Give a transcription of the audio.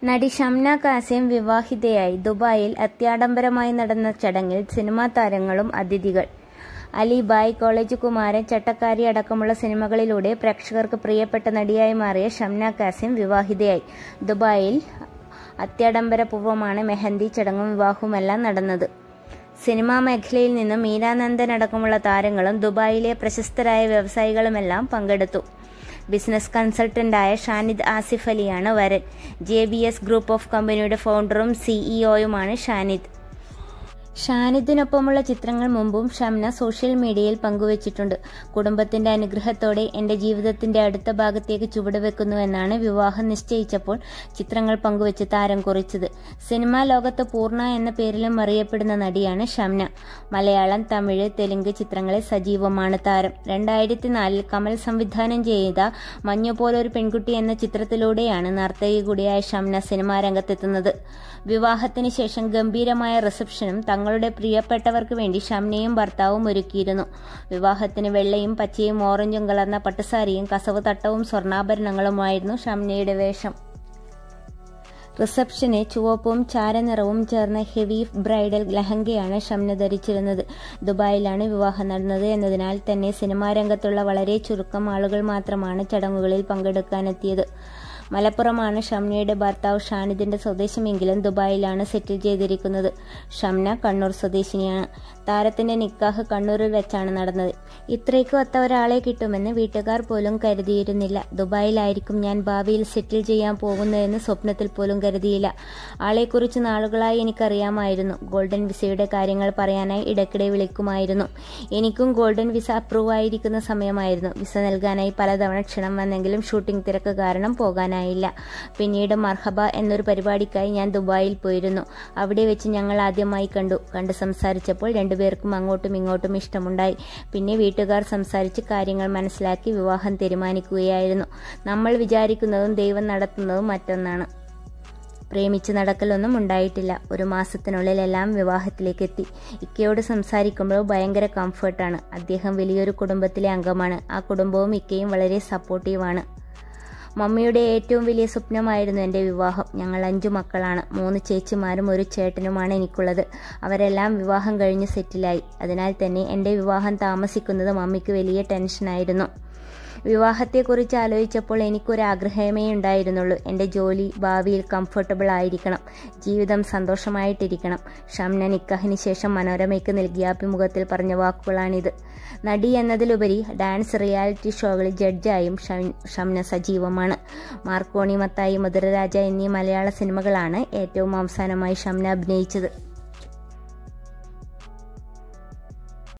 നടി ഷംന കാസിം വിവാഹിതയായി ദുബായിൽ അത്യാഡംബരമായി നടന്ന ചടങ്ങിൽ സിനിമാ താരങ്ങളും അതിഥികൾ അലി ബായ് കോളേജ് കുമാരൻ ചട്ടക്കാരി അടക്കമുള്ള സിനിമകളിലൂടെ പ്രേക്ഷകർക്ക് പ്രിയപ്പെട്ട നടിയായി മാറിയ ഷംന കാസിം വിവാഹിതയായി ദുബായിൽ അത്യാഡംബരപൂർവ്വമാണ് മെഹന്തി ചടങ്ങും വിവാഹവുമെല്ലാം നടന്നത് സിനിമാ മേഖലയിൽ നിന്നും മീരാനന്ദൻ അടക്കമുള്ള താരങ്ങളും ദുബായിലെ പ്രശസ്തരായ വ്യവസായികളുമെല്ലാം പങ്കെടുത്തു ബിസിനസ് കൺസൾട്ടന്റായ ഷാനിദ് ആസിഫ് അലിയാണ് വരൻ J B S group of കമ്പനിയുടെ ഫൗണ്ടറും സിഇഒയുമാണ് ഷാനിദ് ഷാനിദിനൊപ്പമുള്ള ചിത്രങ്ങൾ മുമ്പും ഷംന സോഷ്യൽ മീഡിയയിൽ പങ്കുവച്ചിട്ടുണ്ട് കുടുംബത്തിന്റെ അനുഗ്രഹത്തോടെ എന്റെ ജീവിതത്തിന്റെ അടുത്ത ഭാഗത്തേക്ക് ചുവടുവെക്കുന്നുവെന്നാണ് വിവാഹം നിശ്ചയിച്ചപ്പോൾ ചിത്രങ്ങൾ പങ്കുവച്ച് താരം കുറിച്ചത് സിനിമാ ലോകത്ത് പൂർണ്ണ എന്ന പേരിലും അറിയപ്പെടുന്ന നടിയാണ് ഷംന മലയാളം തമിഴ് തെലുങ്ക് ചിത്രങ്ങളിൽ സജീവമാണ് താരം രണ്ടായിരത്തി നാലിൽ കമൽ സംവിധാനം ചെയ്ത മഞ്ഞുപോലൊരു പെൺകുട്ടി എന്ന ചിത്രത്തിലൂടെയാണ് നർത്തകി കൂടിയായ ഷംന സിനിമാ രംഗത്തെത്തുന്നത് വിവാഹത്തിന് ശേഷം ഗംഭീരമായ റിസപ്ഷനും തങ്ങളുടെ പ്രിയപ്പെട്ടവർക്ക് വേണ്ടി ഷംനയും ഭർത്താവും ഒരുക്കിയിരുന്നു വിവാഹത്തിന് വെള്ളയും പച്ചയും ഓറഞ്ചും കലർന്ന പട്ടുസാരിയും കസവ് തട്ടവും സ്വർണ്ണാഭരണങ്ങളുമായിരുന്നു ഷംനയുടെ വേഷം റിസപ്ഷന് ചുവപ്പും ചാരനിറവും ചേർന്ന ഹെവി ബ്രൈഡൽ ലഹങ്കയാണ് ഷംന ധരിച്ചിരുന്നത് ദുബായിലാണ് വിവാഹം നടന്നത് എന്നതിനാൽ തന്നെ സിനിമാ രംഗത്തുള്ള വളരെ ചുരുക്കം ആളുകൾ മാത്രമാണ് ചടങ്ങുകളിൽ പങ്കെടുക്കാനെത്തിയത് മലപ്പുറമാണ് ഷംനയുടെ ഭർത്താവ് ഷാനിദിന്റെ സ്വദേശമെങ്കിലും ദുബായിലാണ് സെറ്റിൽ ചെയ്തിരിക്കുന്നത് ഷംന കണ്ണൂർ സ്വദേശിനിയാണ് താരത്തിന്റെ നിക്കാഹ് കണ്ണൂരിൽ വെച്ചാണ് നടന്നത് ഇത്രയ്ക്കും ഒത്ത ഒരാളെ കിട്ടുമെന്ന് വീട്ടുകാർ പോലും കരുതിയിരുന്നില്ല ദുബായിലായിരിക്കും ഞാൻ ഭാവിയിൽ സെറ്റിൽ ചെയ്യാൻ പോകുന്നതെന്ന് സ്വപ്നത്തിൽ പോലും കരുതിയില്ല ആളെക്കുറിച്ച് നാളുകളായി എനിക്കറിയാമായിരുന്നു ഗോൾഡൻ വിസയുടെ കാര്യങ്ങൾ പറയാനായി ഇടയ്ക്കിടെ വിളിക്കുമായിരുന്നു എനിക്കും ഗോൾഡൻ വിസ അപ്രൂവ് ആയിരിക്കുന്ന സമയമായിരുന്നു വിസ നൽകാനായി പലതവണ ക്ഷണം വന്നെങ്കിലും ഷൂട്ടിംഗ് തിരക്ക് കാരണം പോകാനായി ആയില്ല പിന്നീട് മർഹബ എന്നൊരു പരിപാടിക്കായി ഞാൻ ദുബായിൽ പോയിരുന്നു അവിടെ വെച്ച് ഞങ്ങൾ ആദ്യമായി കണ്ടു കണ്ട് സംസാരിച്ചപ്പോൾ രണ്ടുപേർക്കും അങ്ങോട്ടും ഇങ്ങോട്ടും ഇഷ്ടമുണ്ടായി പിന്നെ വീട്ടുകാർ സംസാരിച്ച് കാര്യങ്ങൾ മനസ്സിലാക്കി വിവാഹം തീരുമാനിക്കുകയായിരുന്നു നമ്മൾ വിചാരിക്കുന്നതും ദൈവം നടത്തുന്നതും മറ്റൊന്നാണ് പ്രേമിച്ച് നടക്കലൊന്നും ഉണ്ടായിട്ടില്ല ഒരു മാസത്തിനുള്ളിൽ എല്ലാം വിവാഹത്തിലേക്ക് എത്തി ഇക്കയോട് സംസാരിക്കുമ്പോൾ ഭയങ്കര കംഫർട്ടാണ് അദ്ദേഹം വലിയൊരു കുടുംബത്തിലെ അംഗമാണ് ആ കുടുംബവും ഇക്കയും വളരെ സപ്പോർട്ടീവാണ് മമ്മിയുടെ ഏറ്റവും വലിയ സ്വപ്നമായിരുന്നു എൻ്റെ വിവാഹം ഞങ്ങൾ അഞ്ചു മക്കളാണ് മൂന്ന് ചേച്ചിമാരും ഒരു ചേട്ടനുമാണ് എനിക്കുള്ളത് അവരെല്ലാം വിവാഹം കഴിഞ്ഞ് സെറ്റിലായി അതിനാൽ തന്നെ എൻ്റെ വിവാഹം താമസിക്കുന്നത് മമ്മിക്ക് വലിയ ടെൻഷനായിരുന്നു വിവാഹത്തെക്കുറിച്ച് ആലോചിച്ചപ്പോൾ എനിക്കൊരാഗ്രഹമേ ഉണ്ടായിരുന്നുള്ളൂ എൻ്റെ ജോലി ഭാവിയിൽ കംഫർട്ടബിൾ ആയിരിക്കണം ജീവിതം സന്തോഷമായിട്ടിരിക്കണം ഷംന നിക്കാഹിന് ശേഷം മനോരമയ്ക്ക് നൽകിയ അഭിമുഖത്തിൽ പറഞ്ഞ വാക്കുകളാണിത് നടി എന്നതിലുപരി ഡാൻസ് റിയാലിറ്റി ഷോകളിൽ ജഡ്ജായും ഷംന സജീവമാണ് മാർക്കോണി മത്തായി മധുരരാജ എന്നീ മലയാള സിനിമകളാണ് ഏറ്റവും അവസാനമായി ഷംന അഭിനയിച്ചത്